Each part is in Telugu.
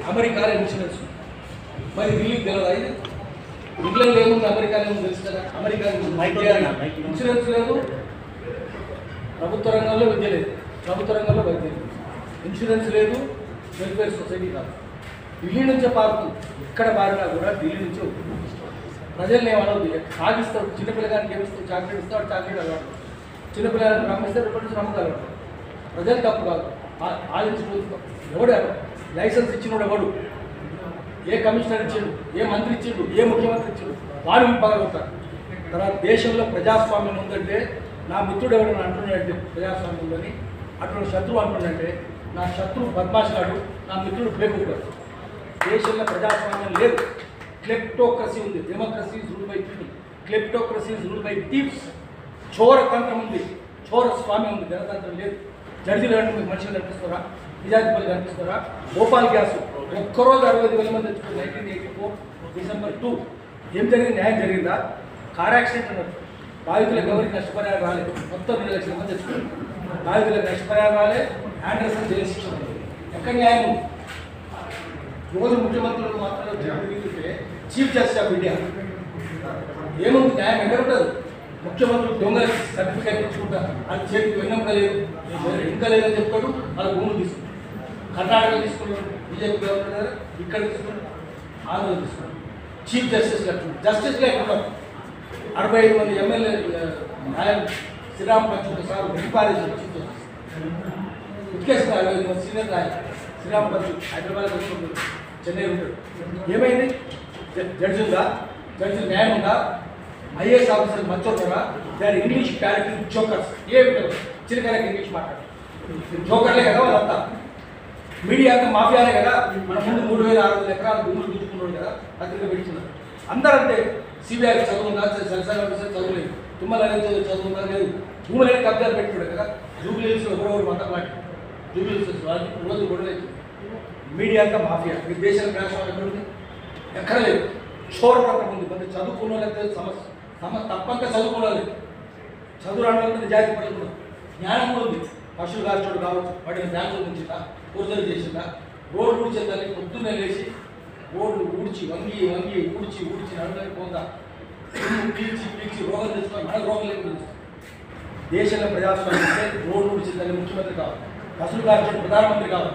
అమెరికాలో ఇన్సూరెన్స్ ఉంది. మరి ఢిల్లీకి తెలియదు ఇది ఇంగ్లాండ్ ఏముంది అమెరికాలో ఏముంది తెలుసు కదా అమెరికా ఇన్సూరెన్స్ లేదు ప్రభుత్వ రంగంలో విద్య లేదు ప్రభుత్వ రంగంలో వైద్యం లేదు ఇన్సూరెన్స్ లేదు వెల్ఫేర్ సొసైటీ కాదు ఢిల్లీ నుంచే పారుతుంది ఎక్కడ పారినా కూడా ఢిల్లీ నుంచే వస్తుంది. ప్రజల్ని ఏమనవద్దు సాగిస్తాడు చిన్నపిల్లగానికి ఏమిస్తాడు చాక్లెట్ ఇస్తాడు చాక్లెట్ అలవాటు చిన్నపిల్లగానికి రమ్మిస్తే రేపటి నుంచి నమ్మకాలు ప్రజలు తప్పు కాదు ఆ- ఆలోచించడం ఎవడు లైసెన్స్ ఇచ్చినోడు ఎవడు ఏ కమిషనర్ ఇచ్చిండు ఏ మంత్రి ఇచ్చిండు ఏ ముఖ్యమంత్రి ఇచ్చిండు వారు పగలగొట్టారు తర్వాత దేశంలో ప్రజాస్వామ్యం ఉందంటే నా మిత్రుడు ఎవరైనా అంటున్నాడంటే ప్రజాస్వామ్యం ఉందని అటువంటి శత్రువు అంటున్నాడంటే నా శత్రువు బద్మాషాడు నా మిత్రుడు బేకుగాడు దేశంలో ప్రజాస్వామ్యం లేదు క్లెప్టోక్రసీ ఉంది democracy rule by people kleptocracy rule by thieves చోర తంత్రం ఉంది చోర స్వామ్యం ఉంది గణతంత్రం లేదు జడ్జిలు అంటే మీకు మనుషులు కనిపిస్తారా నిజాధిపతులు కనిపిస్తారా భోపాల్ గ్యాస్ ఒక్కరోజు అరవై ఐదు వేల మంది తెచ్చుకున్నారు nineteen eighty four December two ఏం జరిగింది న్యాయం జరిగిందా కార్ యాక్సిడెంట్ అన్నారు బాధితులకు ఎవరికి నష్టపరిహారం రాలేదు మొత్తం రెండు లక్షల మంది తెచ్చుకున్నారు బాధితులకు నష్టపరిహారం రాలే ఆండర్సన్ జైలు శిక్ష ఉంది. ఎక్కడ న్యాయం ఉంది రోజు ముఖ్యమంత్రులు మాత్రం తిరుగుతుంటే చీఫ్ జస్టిస్ ఆఫ్ ఇండియా ఏముంది న్యాయం ఎక్కడ ఉంటుంది ముఖ్యమంత్రి దొంగ సర్టిఫికేట్ ఇచ్చుకుంటా అది చేతికి వెన్నెంక లేదు ఇంకా లేదని చెప్తాడు వాళ్ళ భూములు తీసుకుంటాడు కర్ణాటక తీసుకున్నాడు బీజేపీ గవర్నమెంట్ దగ్గర ఇక్కడ తీసుకున్నాడు ఆంధ్రలో తీసుకున్నాడు చీఫ్ జస్టిస్ గారు జస్టిస్ గా ఇక్కడ అరవై ఐదు మంది ఎమ్మెల్యే న్యాయం శ్రీరామ్ పంచుల సార్ వెంపారేశ్వర చీఫ్ జస్టిస్ ఉత్కేసిన అరవై ఐదు మంది సీనియర్ నాయక్ శ్రీరామ్ పంచు హైదరాబాద్ ఉంటాడు చెన్నై ఉంటాడు ఏమైంది జ- జడ్జి ఉందా జడ్జి న్యాయం ఉందా ఐఏఎస్ ఆఫీసర్ మంచోటారా దాని ఇంగ్లీష్ క్యారెక్టర్ జోకర్స్ ఏ చిన్నకాయలకు ఇంగ్లీష్ మాట్లాడు జోకర్లే కదా వాళ్ళంతా మీడియా అంతా మాఫియానే కదా మన ముందు మూడు వేల ఆరు వందల ఎకరాలు భూములు చూసుకున్నాడు కదా పత్రిక పెడుతున్నారు అందరంటే సిబిఐ చదువు ఉందా సెన్సార్ ఆఫీసర్ చదువులేదు తుమ్మలని చదువు చదువు ఉందా లేదు భూములని కబ్జాలు పెట్టుకోడు కదా జూబిలీస్ ఎవరెవరు వంద పాటి జూబిలీస్ వాళ్ళకి రోజు గొడవలేదు మీడియా అంతా మాఫియా మీ దేశం రాష్ట్రం ఎక్కడ ఉంది ఎక్కడ లేదు చోరపత్రం ఉంది కొంత చదువుకున్న వాళ్ళకి సమస్య సమ తప్పక చదువుకున్న వాళ్ళకి చదువు రాని వాళ్ళకి నిజాయితీ పడుతున్నారు జ్ఞానం కూడా ఉంది పశువులు కాల్చోడు కావచ్చు వాటిని బ్యాంకులు ఉంచిందా పూర్తలు చేసిందా రోడ్లు ఊడ్చేదాన్ని పొద్దున్నే లేచి రోడ్లు ఊడ్చి వంగి వంగి ఊడ్చి ఊడ్చి నడుమని పోతా పీల్చి పీల్చి రోగం తెచ్చుకొని మనకు రోగం లేకుండా దేశంలో ప్రజాస్వామ్యం అంటే రోడ్లు ఊడ్చిందని ముఖ్యమంత్రి కావాలి పశువులు కాల్చోడు ప్రధానమంత్రి కావాలి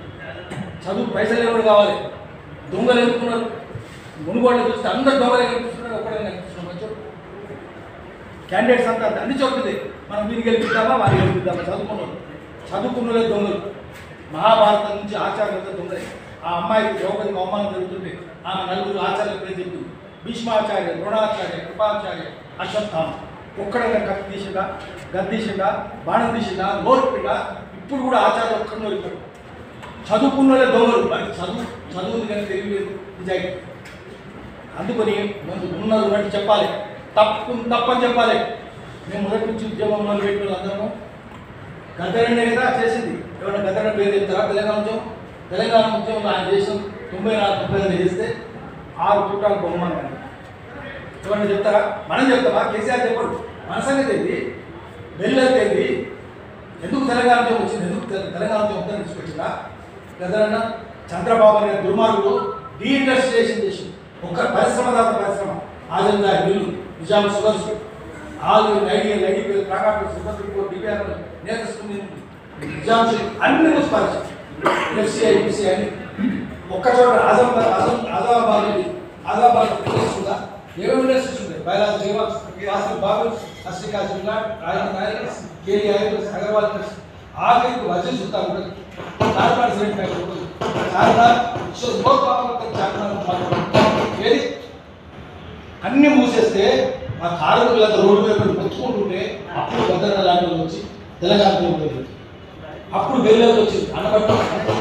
చదువు పైసలు ఎవరు కావాలి దొంగలు ఎందుకున్నారు మునుగోళ్ళు చూస్తే అందరు దొంగలే కనిపిస్తున్నారు ఒక్కడే కనిపిస్తున్నారు మంచోడు క్యాండిడేట్స్ అంతా అన్ని చోట్లది మనం వీరిని గెలిపిద్దామా వారిని గెలిపిద్దామా చదువుకున్నాం చదువుకున్నలే దొంగలు మహాభారతం నుంచి ఆచార్యులతో దొంగలే ఆ అమ్మాయికి ద్రౌపదికి అవమానం జరుగుతుంది ఆమె నలుగురు ఆచార్యుల పేరు చెప్పింది భీష్మాచార్య ద్రోణాచార్య కృపాచార్య అశ్వత్థామ ఒక్కడైనా కత్తి తీసిందా గది తీసిందా బాణం తీసిందా నోరుపిండా ఇప్పుడు కూడా ఆచార్య ఒక్కడు నోరిపాడు చదువుకున్నలే దొంగలు వాడికి చదువు చదువుంది కానీ తెలియలేదు నిజాయితీ అందుకని మనం ఉన్నది ఉన్నట్టు చెప్పాలి తప్పు తప్పని చెప్పాలి మేము మొదటి నుంచి ఉద్యమంలో పెట్టిన వాళ్ళందరము గద్దరండే కదా చేసింది ఎవరైనా గద్దర పేరు చెప్తారా తెలంగాణ ఉద్యమం తెలంగాణ ఉద్యమంలో ఆయన దేశం తొంభై నాలుగు తొంభై ఐదు చేస్తే ఆరు చుట్టాలు బహుమానం అండి ఎవరైనా చెప్తారా మనం చెప్తామా కేసీఆర్ చెప్పడు మన సంగతి ఏంది వెళ్ళేది ఏంది ఎందుకు తెలంగాణ ఉద్యమం వచ్చింది ఎందుకు తె- తెలంగాణ ఉద్యమం ఉత్తరం తీసుకొచ్చిందా గదరన్న చంద్రబాబు అనే దుర్మార్గుడు డీఇండస్ట్రియేషన్ చేసి ఒక్క పరిశ్రమ దాకా పరిశ్రమ ఆజందా మిల్లు నిజాం సుగర్స్ ఆల్ ఐడియల్ ఐడిపిఎల్ ప్రాకాట్ సుగర్ డిపిఆర్ నేతృత్వం నిజాం షుగర్ అన్ని మున్సిపాలిటీ ఎఫ్సిఐ ఎంసీ అని ఒక్క చోట ఆజాబాద్ ఆజం ఆజాబాద్ ఉంది ఆజాబాద్ ఇండస్ట్రీస్ ఉందా ఏమేమి ఇండస్ట్రీస్ ఉన్నాయి బయలాజ్ జైవాక్స్ వాసు బాబు అస్టికా జిల్లా రాయల్ నాయక్ కేరీ ఐఎస్ అగర్వాల్ ఇండస్ట్రీ ఆఖరికి వజన్ సుత్తా ఉంటుంది చార్మినార్ సిమెంట్ ఫ్యాక్టరీ ఉంటుంది చార్మినార్ సో బోత్ పాపం చార్మినార్ ఏది అన్ని మూసేస్తే ఆ కార్మికులంతా రోడ్డు మీద పడి మొత్తుకుంటుంటే అప్పుడు భద్రత లాంటి వాళ్ళు వచ్చి తెలంగాణ పోయింది అప్పుడు బెల్లెలు వచ్చింది అనబట్టు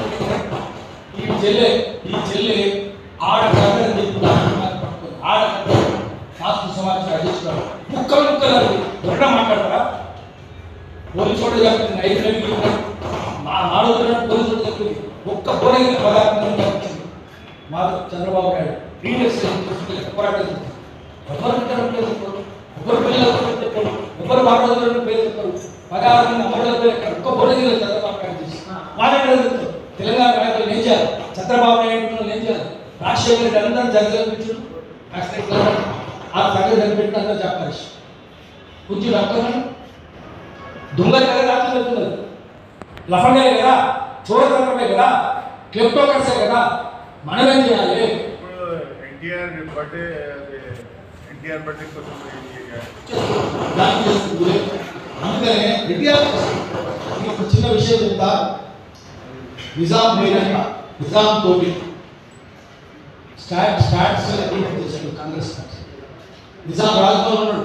ఈ చెల్లె ఈ చెల్లె ఆడ కథని చెప్పి ఆడ కథ మాతృ సమాచారం అధ్యక్షుడు ముక్కలు ముక్కలు అది ఎవరైనా మాట్లాడతారా పోలీసు వాడు చెప్తుంది ఐదు నెలలు మా మానవుడు పోలీసు వాడు చెప్తుంది ఒక్క పోలీసు పదార్థం చెప్తుంది మా చంద్రబాబు నాయుడు రీడెక్స్ పోరాటం చేస్తుంది. ఎవరు ఇద్దరు పేరు చెప్పరు ఎవరు పిల్లలు పేరు చెప్పరు ఎవరు బాబు పేరు చెప్పరు పదార్థం అమరుల పేరు ఎక్కడ ఒక్క పోలీసులు చంద్రబాబు నాయుడు చేసి వాళ్ళే చెప్తారు తెలంగాణ నాయకులు ఏం చేయాలి చంద్రబాబు నాయుడు ఏం చేయాలి రాజశేఖర్ రెడ్డి అందరూ జగన్ పెట్టారు యాక్సిడెంట్ ఆ సంగతి కనిపెట్టిన అందరూ చెప్పారు కొంచెం డాక్టర్ దొంగలు కదా రాత్రి వెళ్తున్నారు లఫంగా కదా చోరతంత్రమే కదా క్లెప్టోకర్సే కదా మనమేం చేయాలి ఇప్పుడు ఎన్టీఆర్ బర్త్డే అది ఎన్టీఆర్ బర్త్డే కోసం ఇది దానికి చేస్తుంది. అందుకనే ఎన్టీఆర్ మీకు ఒక చిన్న విషయం చెప్తా నిజాం పోయినాక నిజాం తోటి స్టాట్ స్టాట్స్ చేశాడు కాంగ్రెస్ పార్టీ నిజాం రాజభవన్ ఉన్నాడు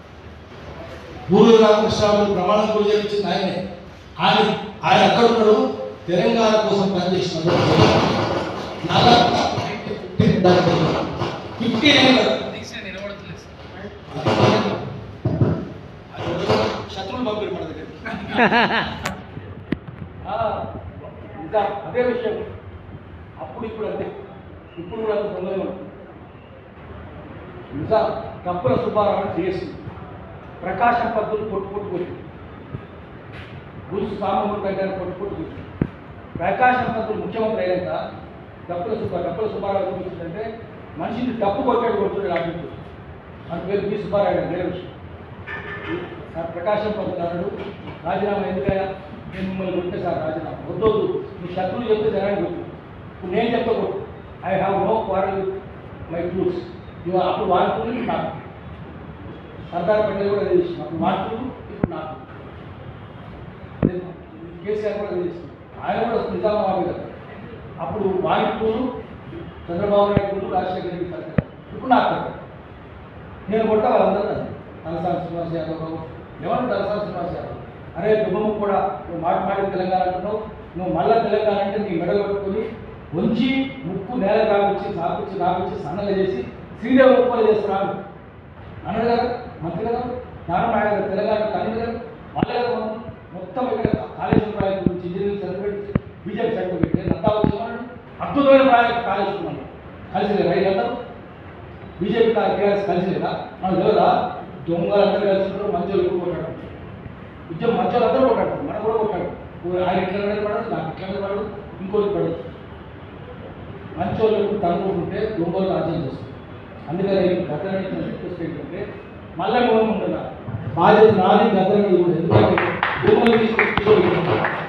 బూరు రామకృష్ణరావు ప్రమాణం కూడా చేయించింది ఆయనే ఆయన ఆయన ఎక్కడ ఉన్నాడు తెలంగాణ కోసం పనిచేసినాడు ఫిఫ్టీ నైన్ శత్రువులు పంపిరు మన దగ్గర ఇంకా అదే విషయం అప్పుడు ఇప్పుడు అంతే ఇప్పుడు కూడా అంత తొందరగా ఉంది ఇంకా కప్పుల సుబ్బారావు చేసి ప్రకాశం పద్ధతులు పొట్టు పొట్టు కొట్టి గురుసు సామూహిక కంటే పొట్టు పొట్టు కొట్టి ప్రకాశం పద్ధతులు ముఖ్యమంత్రి అయినాక కప్పుల సుబ్బా కప్పుల సుబ్బారావు చూపించిందంటే మనిషిని తప్పు కొట్టాడు కొడుతున్నాడు అభివృద్ధి మన పేరు బి సుబ్బారావు గారు వేరే విషయం సార్ ప్రకాశం పంపుతారు రాజీనామా ఎందుకయ్యా నేను మిమ్మల్ని కొట్టే సార్ రాజీనామా వద్దొద్దు మీ శత్రువులు చెప్తే జనానికి వద్దు ఇప్పుడు నేను చెప్తా కొట్టు I have no quarrel my truths ఇవాళ అప్పుడు వాడుతుంది నాకు సర్దార్ పటేల్ కూడా అదే చేసింది అప్పుడు వాడుతూ ఇప్పుడు నాకు నేను కేసీఆర్ కూడా అదే చేసింది ఆయన కూడా నిజామాబాద్ కదా అప్పుడు వాయిపూలు చంద్రబాబు నాయుడు పూలు రాజశేఖర రెడ్డి సర్కార్ ఇప్పుడు నాకు సర్కార్. నేను కొట్ట వాళ్ళందరూ తలసాని శ్రీనివాస్ యాదవ్ రావు ఎవరు తలసాని శ్రీనివాస్ యాదవ్ అరే దుమ్మమ్మ కూడా నువ్వు మాట మాటి తెలంగాణ అంటున్నావు నువ్వు మళ్ళా తెలంగాణ అంటే నీ మెడలు పట్టుకొని ఉంచి ముక్కు నేల రాపించి సాపించి రాపించి సన్నగా చేసి శ్రీదేవి ఒప్పుకోలు చేస్తున్నాను అన్నాడు కదా మంత్రి కదా నారాయణ నాయుడు గారు తెలంగాణ తల్లి కదా వాళ్ళే కదా మొత్తం- మొత్తం ఇక్కడ కాళేశ్వరం ప్రాజెక్ట్ గురించి ఇంజనీరింగ్ సర్టిఫికేట్ బీజేపీ సర్టిఫికేట్ అంతా వచ్చినాడు అద్భుతమైన ప్రాజెక్ట్ కాళేశ్వరం కలిసి రైతులందరూ బీజేపీ టీఆర్ఎస్ కలిసి లేదా మనకు తెలియదా దొంగలందరూ కలిసి మంచోళ్ళు కూడా కొట్టాడు ఉద్యమం మంచోళ్ళు అందరూ కొట్టాడు మనం కూడా కొట్టాడు ఓ ఆయన ఇట్లా మీద పడదు నాకు ఇట్లా మీద పడదు ఇంకోటి పడదు మంచోళ్ళు తనుకుంటే దొంగలు రాజ్యం చేస్తారు అందుకని గద్దరని రిక్వెస్ట్ ఏంటంటే మళ్ళీ మేము ఉంటుందా బాధ్యత నాది గద్దరని కూడా ఎందుకంటే దొంగలు తీసుకొచ్చి